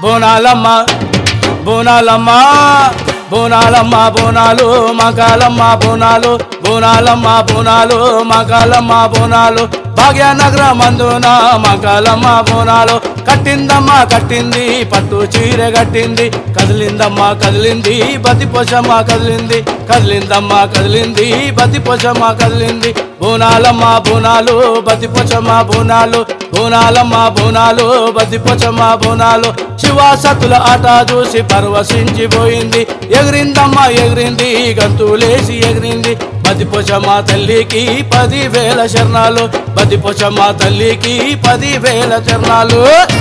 బోనాలమ్మ బోనాలమ్మ బోనాలమ్మ బోనాలు మకాలమ్మ బోనాలు బోనాలమ్మ బోనాలు మకాలమ్మ బోనాలు భాగ్యనగరం మందున మకాలమ్మ బోనాలు కట్టిందమ్మ కట్టింది పట్టు చీర కట్టింది కదిలిందమ్మ కదిలింది బతి పొషమ్మ కదిలింది కదిలిందమ్మ కదిలింది బతి పొషమ్మ కదిలింది బోనాలమ్మ బోనాలు బతి పొషమ్మ బోనాలు బోనాలమ్మ బోనాలు బతి పొషమ్మ బోనాలు శివాసతుల ఆట చూసి పరవశించిపోయింది ఎగిరిందమ్మ ఎగిరింది గంతులేసి ఎగిరింది బతిపోచమ్మ తల్లికి పదివేల శరణాలు బతిపోచమ్మ తల్లికి పదివేల శరణాలు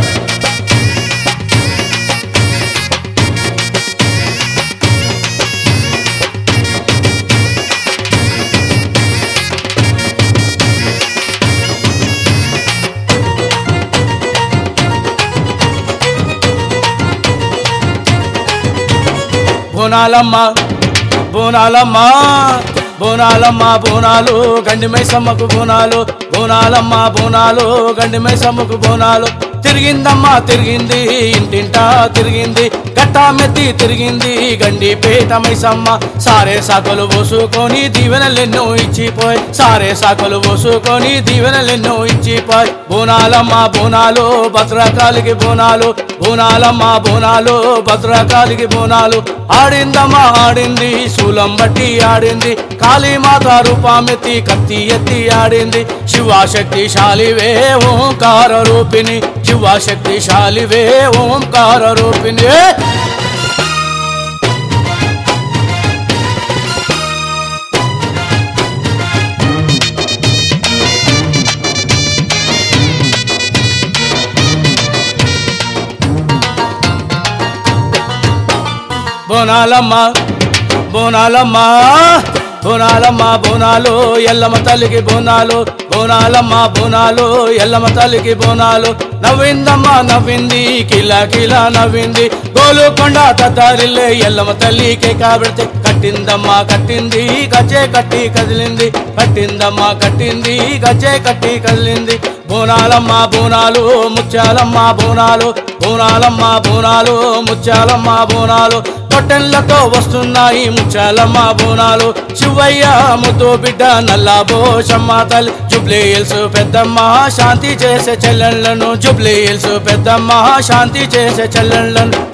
బోనాలమ్మ బోనాలమ్మ బోనాలమ్మ బోనాలు గండి మైసమ్మకు బోనాలు బోనాలమ్మ బోనాలు గండి మైసమ్మకు బోనాలు తిరిగిందమ్మ తిరిగింది ఇంటింటా తిరిగింది గట్టా మెత్తి తిరిగింది గండి పేట మైసమ్మ సారే సాకలు పోసుకొని దీవెనలెన్నో ఇచ్చిపోయి సారే సాకలు పోసుకొని దీవెనలెన్నో ఇచ్చిపోయి బోనాలమ్మ బోనాలు భద్రకాలికి బోనాలు బోనాలమ్మ బోనాలు భద్రకాలికి బోనాలు ఆడిందమ్మ ఆడింది శూలం బట్టి ఆడింది కాళీమాత రూపామెత్తి కత్తి ఎత్తి ఆడింది శివశక్తిశాలివే ఓంకార రూపిణి శివశక్తిశాలివే ఓంకార రూపిణి బోనాలమ్మ బోనాలమ్మ బోనాలమ్మ బోనాలు ఎల్లమ్మ తల్లికి బోనాలు బోనాలమ్మ బోనాలు ఎల్లమ్మ తల్లికి బోనాలు నవ్విందమ్మ నవ్వింది కిలా కిలా నవ్వింది గోలుకొండ తత్తారిల్లే ఎల్లమ్మ తల్లికి కాబడితే కట్టిందమ్మ కట్టింది గచ్చే కట్టి కదిలింది కట్టిందమ్మ కట్టింది గచ్చే కట్టి కదిలింది బోనాలమ్మ బోనాలు ముత్యాలమ్మ బోనాలు బోనాలమ్మ బోనాలు ముత్యాలమ్మ బోనాలు పొట్టెన్లతో వస్తున్నాయి ముత్యాలమ్మ బోనాలు శివయ్య ముద్దు బిడ్డ నల్లా బోషమ్మ తల్లి జుబ్లీ హిల్స్ పెద్దమ్మ శాంతి చేసే చెల్లెళ్ళను జుబ్లీ హిల్స్ పెద్దమ్మ శాంతి చేసే చెల్లెళ్ళను